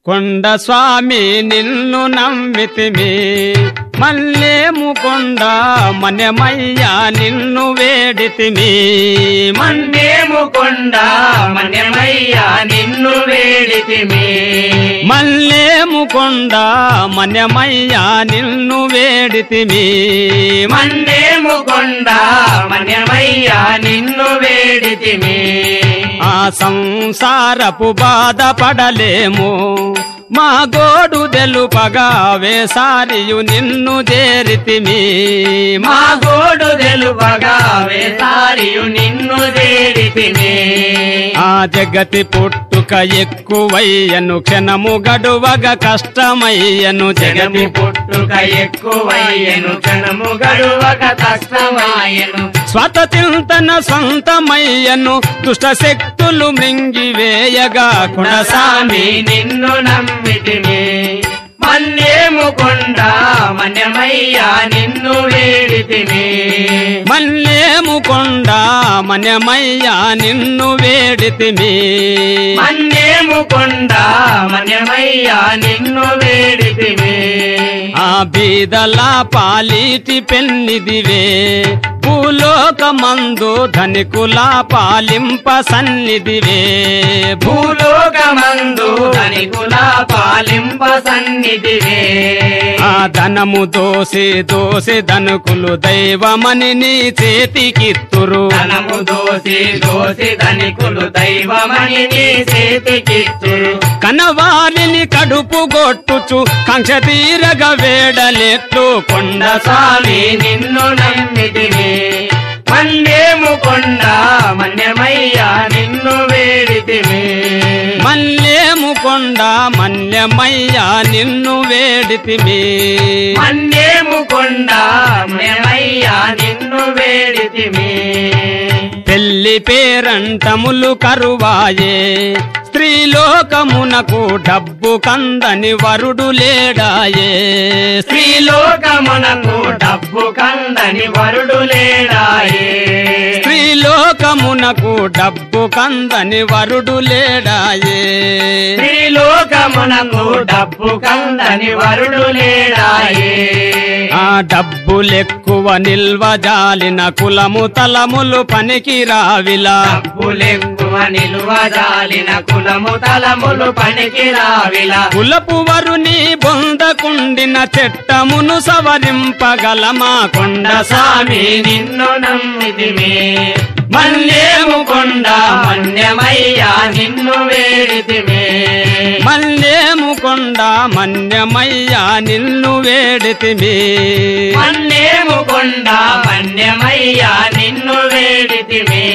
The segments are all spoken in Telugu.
కొండ స్వామి నిన్ను నమ్మితిమి మల్లేము కొండ మనమయ్యా నిన్ను వేడితిమి మన్నేము కొండ మన్యమయ్యా నిన్ను వేడితిమి మల్లేము కొండ మనమయ్యా నిన్ను వేడితిమి మన్నేము కొండ మన్యమయ్యా నిన్ను వేడితిమి ఆ సంసారపు బాధపడలేము మా గోడు తెలుపగా వేసారియు నిన్ను చేరితిమి మా గోడు తెలుపగా వేసారియు నిన్ను వేడితిమి ఆ జగతి పుట్టుక ఎక్కువయ్యను క్షణము గడువగ కష్టమయ్యను జగమి జగతి పుట్టుక ఎక్కువయ్యను క్షణము గడువక కష్టమాయను స్వత చింతన సొంతమయ్యను దుష్ట శక్తులు మృంగివేయగా గుణసామి నిన్ను నమ్మితిమి మన్నేము కొండ మన్యమయ్యా నిన్ను వేడితిమి మల్లేము కొండ మనమయ్యా నిన్ను వేడితిమి మన్నేము కొండ మన్యమయ్యా నిన్ను వేడితిమి ఆ బీదల పాలిటి పెన్నిదివే భూలోకమందు ధనికుల పాలింప సన్నిధివే భూ భూలోకమందు ధనికుల పాలింప సన్నిధివే ఆ ధనము దోసి దోసి ధనుకులు దైవమని నీ చేతికిత్తురు ధనము దోసి దోసి ధనికులు దైవమని నీ చేతికిచ్చురు కనవాలిని కడుపు గొట్టుచు కంక్ష తీరగ వేడలెట్లు కొండ స్వామి నిన్ను నమ్మితిమి మన్నేము కొండ మన్యమయ్యా నిన్ను వేడితిమి మల్లేము కొండ మన్యమయ్యా నిన్ను వేడితిమి మన్నేము కొండ మన్యమయ్యా నిన్ను వేడితిమి పెళ్లి పేరంటములు కరువాయే స్త్రీలోకమునకు డబ్బు కందని వరుడు లేడాయే స్త్రీలోకమునకు డబ్బు కందని వరుడు లేడాయే స్త్రీలోకమునకు డబ్బు కందని వరుడు లేడాయే స్త్రీలోకమునకు డబ్బు కందని వరుడు లేడాయే ఆ డబ్బులెక్కువ నిల్వ జాలిన కులము తలములు పనికి రావిలా డబ్బులెక్కువ నిలువ జాలిన కులము తలములు పనికి రావిలా కులపు వరుని బొందకుండిన చెట్టమును సవరింపగలమా కొండ స్వామి నిన్ను నమ్మితిమి మన్యేము కొండ మన్యమయ్యా నిన్ను వేడితిమి మల్లేము కొండ మన్యమయ్యా నిన్ను వేడితిమి మన్నేము కొండ మన్యమయ్యా నిన్ను వేడితిమి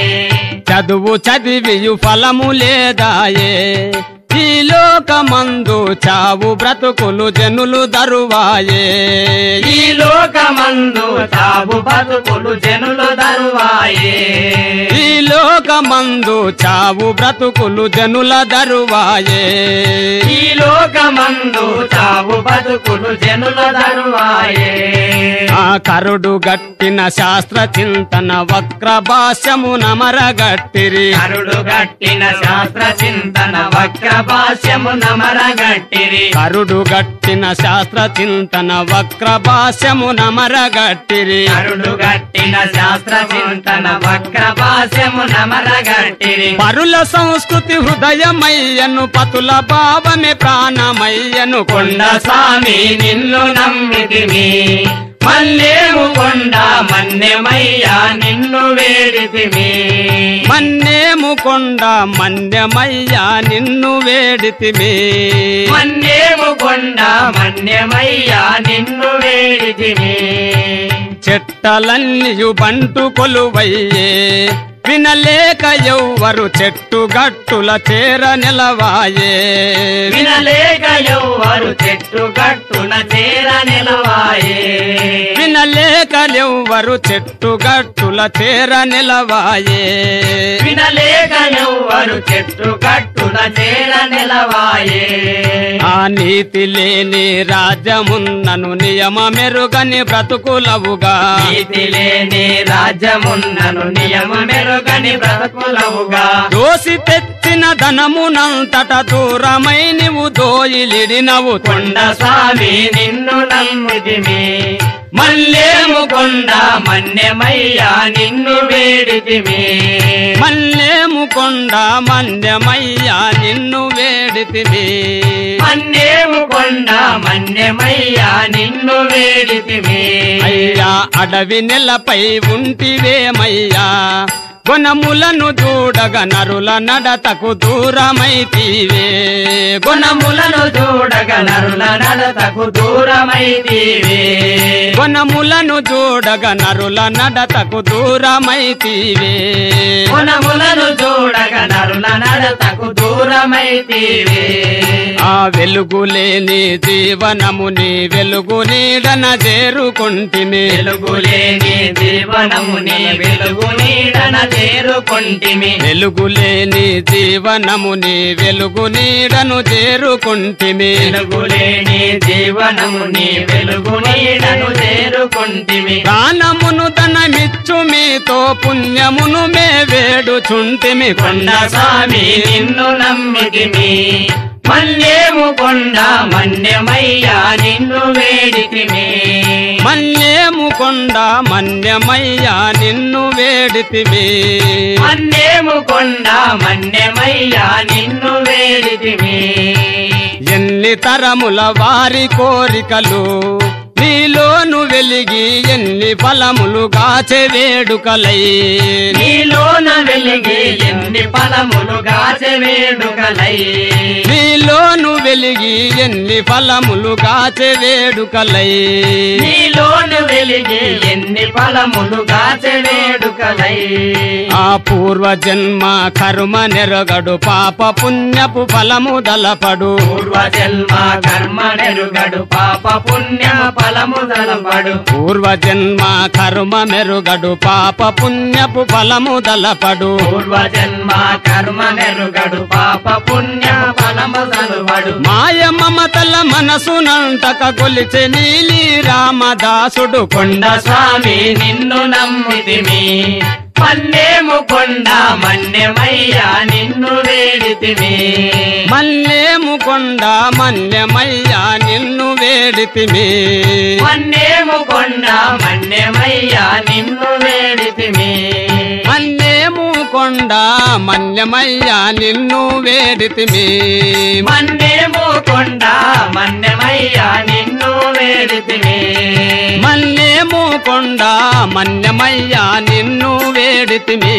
చదువు చదివియు ఫలము లేదాయే ఈ లోకమందు చావు బ్రతుకులు జనులు దరువాయే ఈ లోకమందు చావు బతుకులు జనులు దరువాయే ఈ లోకమందు చావు బ్రతుకులు జనుల దరువాయే ఈ లోకమందు చావు బతుకులు జనుల దరువాయే ఆ కరుడు గట్టిన శాస్త్ర చింతన వక్ర భాష్యము నమరగట్టిరి కరుడు గట్టిన శాస్త్ర చింతన వక్ర భాష్యము నమరగట్టిరి కరుడు గట్టిన శాస్త్ర చింతన వక్ర భాష్యము నమరగట్టిరి కరుడు గట్టిన శాస్త్ర చింతన వక్ర భాష్యము నమరగట్టిరి పరుల సంస్కృతి హృదయమయ్యను పతుల భావమే ప్రాణమయ్యను కొండ కొండ స్వామి నిన్ను నమ్మితిమి మల్లేము కొండ మన్యమయ్యా నిన్ను వేడితిమి మన్నేము కొండ మన్యమయ్యా నిన్ను వేడితిమి మన్యేము కొండ మన్యమయ్యా నిన్ను వేడితిమి చెట్టలన్నీయు బంటు కొలువయ్యే వినలేక ఎవ్వరు చెట్టు గట్టుల చేర నిలవాయే వినలేక ఎవ్వరు చెట్టు గట్టున చేర నిలవాయే వినలేక ఎవ్వరు చెట్టు గట్టుల చేర నిలవాయే వినలేక ఎవ్వరు చెట్టు గట్టున చేర నిలవాయే ఆ నీతి లేని రాజ్యమున్నను నియమ మెరుగని బ్రతుకులవుగా నీతి లేని రాజ్యమున్నను నియమ మెరుగని బ్రతుకులవుగా దోసి తెచ్చిన దాచిన ధనమునంతట దూరమై నీవు దోయిలిడినవు కొండ స్వామి నిన్ను నమ్మితిమి మల్లేము కొండ మన్యమయ్యా నిన్ను వేడితిమి మల్లేము కొండ మన్యమయ్యా నిన్ను వేడితివి మన్నేము కొండ మన్యమయ్యా నిన్ను వేడితిమి అయ్యా అడవి నెలపై ఉంటివేమయ్యా గుణములను చూడగ నరుల నడతకు దూరమైతీవే గుణములను చూడగ నరుల నడతకు దూరమైతివే గుణములను చూడగ నరుల నడతకు దూరమైతీవే గుణములను చూడగ నరుల నడతకు దూరమైతివే ఆ వెలుగులేని జీవనముని వెలుగు నీడన చేరుకుంటిమి వెలుగులేని జీవనముని వెలుగు నీడన చేరుకొంటిమి వెలుగులేని జీవనముని వెలుగు నీడను చేరుకుంటిమి వెలుగులేని జీవనముని వెలుగు నీడను చేరుకొంటిమి ప్రాణమును ధనమిచ్చు మీతో పుణ్యమును మే వేడుచుంటిమి కొండ స్వామి నిన్ను నమ్మితిమి మన్యేము కొండ మన్యమయ్యా నిన్ను వేడితిమి మన్యేము కొండ మన్యమయ్యా నిన్ను వేడితివి మన్యేము కొండ మన్యమయ్యా నిన్ను వేడితిమి ఎన్ని తరముల వారి కోరికలు నీలోను వెలిగి ఎన్ని ఫలములు గాచె వేడుకలై నీలోన వెలిగి ఎన్ని ఫలములు గాచె వేడుకలై నీలోను వెలిగి ఎన్ని ఫలములు గాచె వేడుకలై నీలోను వెలిగి ఎన్ని ఫలములు గాచె వేడుకలై ఆ పూర్వ జన్మ కర్మ నెరగడు పాప పుణ్యపు ఫలము దలపడు పూర్వ జన్మ కర్మ నెరుగడు పాప పుణ్య ఫలము దలపడు పూర్వ జన్మ కర్మ మెరుగడు పాప పుణ్యపు ఫలము దలపడు పూర్వ జన్మ కర్మ నెరుగడు పాప పుణ్య ఫలము దలపడు మాయ మమతల మనసునంతక కొలిచె నీలి రామదాసుడు కొండ స్వామి నిన్ను నమ్మితిమి పన్నేము కొండ మన్యమయ్యా నిన్ను వేడితిమి మల్లేము కొండ మన్యమయ్యా నిన్ను వేడితిమి పన్నేము కొండ మన్యమయ్యా నిన్ను వేడితిమి మల్లేము కొండ మన్యమయ్యా నిన్ను వేడితిమి మన్నేము కొండ మన్యమయ్యా నిన్ను వేడితిమి మల్లేము కొండ మన్యమయ్యా నిన్ను వేడితిమి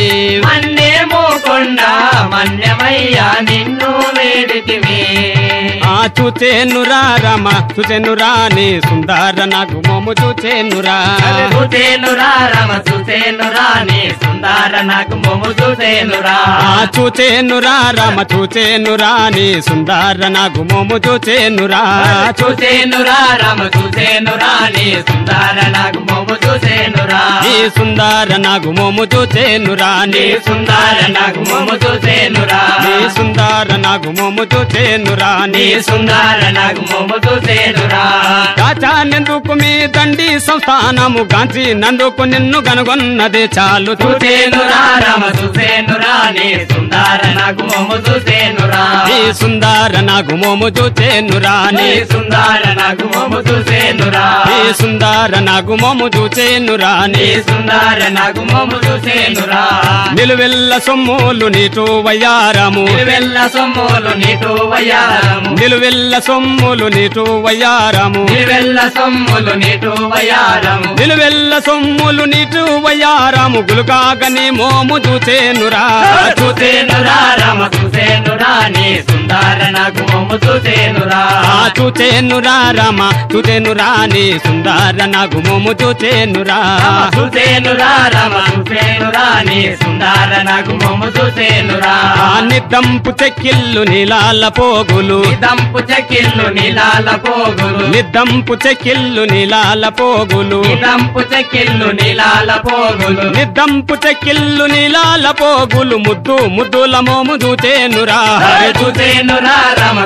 మన్నేము కొండ మన్యమయ్యా నిన్ను వేడితిమి ఆ చూచేనురా రమ చూచెనురా నీ సుందర నాకు మోము చూచేనురా చూసేనురా రమ చూసేనురా నీ సుందర నాకు మొము చూసేనురా ఆ చూచేనురా రమ చూచేనురా నీ సుందర నాకు మోము చూచేనురా చూసేనురా రమ చూసేనురా నీ సుందర నాకు మొము చూసేనురా నీ సుందర నాకు మోము చూచేనురా నీ నీ సుందర నాకు మొము చూసేనురా నీ సుందర నాకు మోము చూచేనురా నీ నీ సుందర నాకు మొము చూసేనురా కాచానెందుకు మీ దండి సంస్థానము గాంచి నందుకు నిన్ను కనుగొన్నది చాలు చూసేనురా రమ చూసేనురా నీ సుందర నాకు మొము చూసేనురా నీ సుందర నాకు మోము చూచేనురా నీ నీ సుందర నాకు మొము చూసేనురా నీ సుందర నాకు మోము చూచేనురా నీ నీ సుందర నాకు మొము చూసేనురా నిలువెల్ల సొమ్ములు నీటు వయ్యారము నిలువెల్ల సొమ్ములు నీటు వయారము నిలువెల్ల సొమ్ములు నీటు వయ్యారము నిలువెల్ల సొమ్ములు నీటు వయారము నిలువెల్ల సొమ్ములు నీటు వయ్యారము గులుకాగని మోము చూచేనురా చూసేనురా రమ చూసేనురా నీ సుందర నాకు మొమ్ము చూసేనురా ఆ చూచేనురా రామ చూచేనురా నీ సుందర నాకు మోము చూచేనురా రమ చూసేనురా రమ చూసేనురా నీ సుందర నాకు మొమ్ము చూసేనురా ఆ నిద్దంపు చెక్కిల్లు నీలాల పోగులు దంపు చెక్కిళ్ళు నీలాల పోగులు నిద్దంపు చెక్కిల్లు నీలాల పోగులు దంపు చెక్కిళ్ళు నీలాల పోగులు నిద్దంపు చెక్కిల్లు నీలాల పోగులు ముద్దు ముద్దుల మోము చూచేనురా చూసేనురా రమ చూసేనురా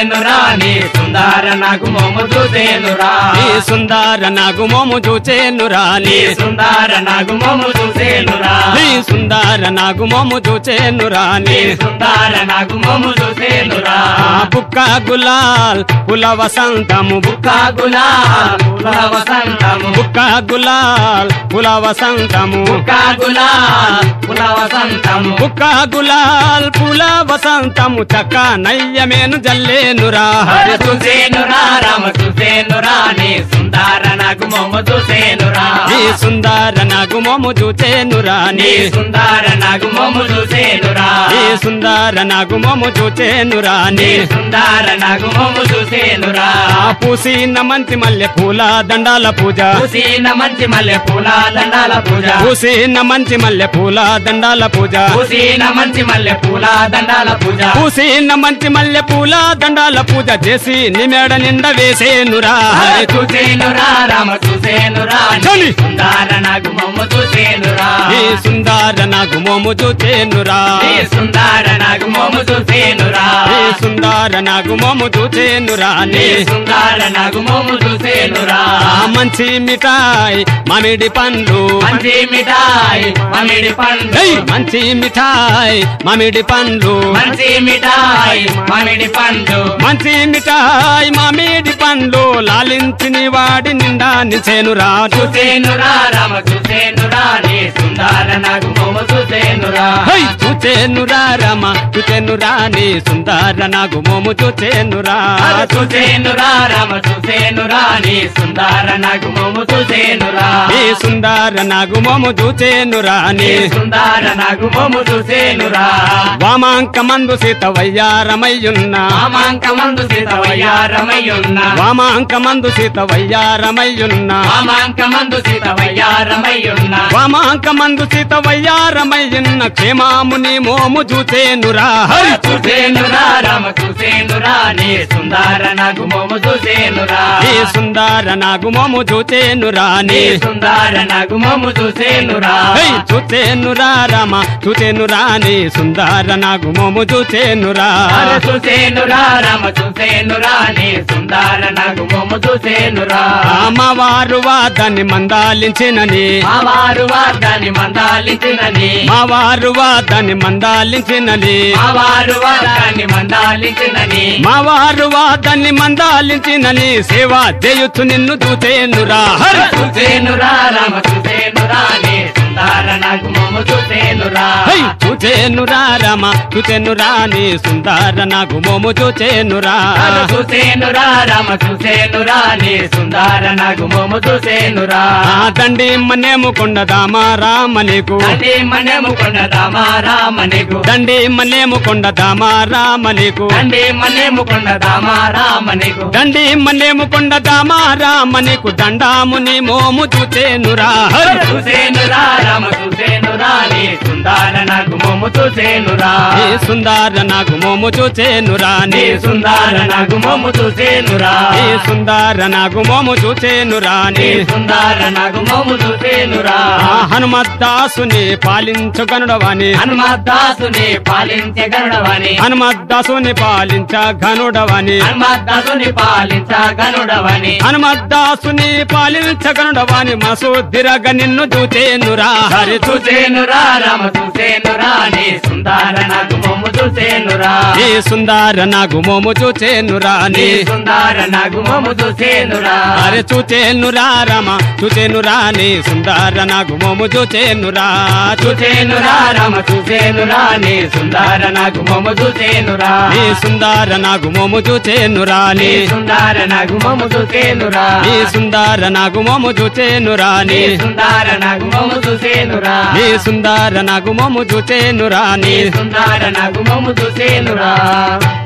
చూసేనురా నీ సుందర నాకు మొమ్ము చూసేనురా నీ సుందర నాగు మోము చూచేనురా నీ నీ సుందర నాకు మొమ్ము చూసేనురా నీ సుందర నాగు మోము చూచేనురా నీ నీ సుందర నాకు మొమ్ము చూసేనురా ఆ బుక్క గులాల్ పుల వసంతము బుక్క కాగులా పుల వసంతము బుక్క గులాల్ పుల వసంతము కాగులా పుల వసంతము బుక్క గులాల్ పుల వసంతము చక్క నయ్యమేను జల్లేనురా హరి చూసేనురా రామ చూసేనురా నీ సుందర నాకు మొమ్ము చూసేనురా నీ సుందర నాగు మోము చూచేనురా నీ నీ సుందర నాకు మొమ్ము చూసేనురా నీ సుందర నాగు మోము చూచేనురా నీ నీ సుందర నాకు మొమ్ము చూసేనురా ఆ పూసిన మంచి మల్లె పూల దండాల పూజ పూసిన మంచి మల్లె పూల దండాల పూజ పూసిన మంచి మల్లె పూల దండాల పూజ పూసిన మంచి మల్లె పూల దండాల పూజ పూసిన మంచి మల్లె పూల దండాల పూజ చేసి నిమెడ నిండ వేసేనురా హరి చూసేనురా రామ చూసేనురా నీ చలి. సుందర నాకు మొమ్ము చూసేనురా నీ సుందర నాగు మోము చూచేనురా నీ సుందర నాకు మొమ్ము చూసేనురా నీ సుందర నాగు మోము చూచేనురా నీ నీ సుందర నాకు మొమ్ము చూసేనురా ఆ మంచి మిఠాయి మామిడి పండ్లు మంచి మిఠాయి మామిడి పండు ఏయ్! మంచి మిఠాయి మామిడి పండ్లు మంచి మిఠాయి మామిడి పండు మంచి మిఠాయి మామిడి పండ్లు లాలించిని వాడి నిండా నిచేనురా చూసేనురా రామ చూసేనురా నీ సుందర నాకు మొమ్ము చూసేనురా హై చూచేనురా రమ చూచేనురా నీ సుందర నాగు మోము చూచేనురా అరే చూసేనురా రామ చూసేనురా నీ సుందర నాకు మొమ్ము చూసేనురా నీ సుందర నాగు మోము చూచేనురా నీ నీ సుందర నాకు మొమ్ము చూసేనురా వామాంక మందు సీత వయ్యారమయ్యున్న మామాంక మందు సీతవయ్యారమయ్యున్న వామాంక మందు సీత వయ్యారమయ్యున్న మామాంక మందు సీతవయ్యారమయ్యున్న వామాంక మందు సీత వయ్యారమయ్యున్న క్షేమాముని మోము చూచేనురా హై చూసేనురా రామ చూసేనురా నీ సుందర నాకు మొమ్ము చూసేనురా నీ సుందర నాగు మోము చూచేనురా నీ నీ సుందర నాకు మొమ్ము చూసేనురా హై చూచేనురా రామ చూచేనురా నీ సుందర నాగు మోము చూచేనురా అరే చూసేనురా రామ చూసేనురా నీ సుందర నాకు మొమ్ము చూసేనురా అమ్మవారు వాదాన్ని మందాలించినని మా వారు వాదాన్ని మందాలించినని మా వారు వాదాన్ని మందాలించినని మా వారు వాదాన్ని మందాలించినని మా వారు వాదాన్ని మందాలించినని సేవ చేయుచు నిన్ను చూచేనురా హరి చూసేనురా రామ చూసేనురా నీ సుందర నాకు మొమ్ము చూసేనురా హై చూచేనురా రామ చూచేనురా నీ సుందర నాగు మోము చూచేనురా అరే చూసేనురా రామ చూసేనురా నీ సుందర నాకు మొమ్ము చూసేనురా ఆ దండి మన్నేము కొండదామా రామ నీకు తండ్రి మనము కొండదామా రామ నీకు దండి మన్నేము కొండదామా రామ నీకు తండ్రి మనము కొండదామా రామ నీకు దండి మన్నేము కొండదామా రామ నీకు దండాముని మోము చూచేనురా హరి చూసేనురా రామ చూసేనురా నీ సుందర నాకు మొమ్ము చూసేనురా నీ సుందర నాగు మోము చూచేనురా నీ నీ సుందర నాకు మొమ్ము చూసేనురా నీ సుందర నాగు మోము చూచేనురా నీ నీ సుందర నాకు మొమ్ము చూసేనురా ఆ హనుమద్దాసుని పాలించగనుడవని హనుమద్దాసుని పాలించే గరుడవని హనుమద్దాసుని పాలించ ఘనుడవని హనుమద్దాసుని పాలించ గనుడవని హనుమద్దాసుని పాలించగనుడవని మనసు దిరగ నిన్ను చూచేనురా హరి చూసేనురా రామ చూసేనురా నీ సుందర నాకు మొమ్ము చూసేనురా నీ సుందర నాగు మోము చూచేనురా నీ నీ సుందర నాకు మొమ్ము చూసేనురా అరే చూచేనురా రమ చూచేనురా నీ సుందర నాగు మోము చూచేనురా చూసేనురా రామ చూసేనురా నీ సుందర నాకు మొమ్ము చూసేనురా నీ సుందర నాగు మోము చూచేనురా నీ నీ సుందర నాకు మొమ్ము చూసేనురా నీ సుందర నాగు మోము చూచేనురా నీ నీ సుందర నాకు మొమ్ము చూసేనురా నీ సుందర నాగు మోము చూచేనురా నీ నీ సుందర నాకు మొమ్ము చూసేనురా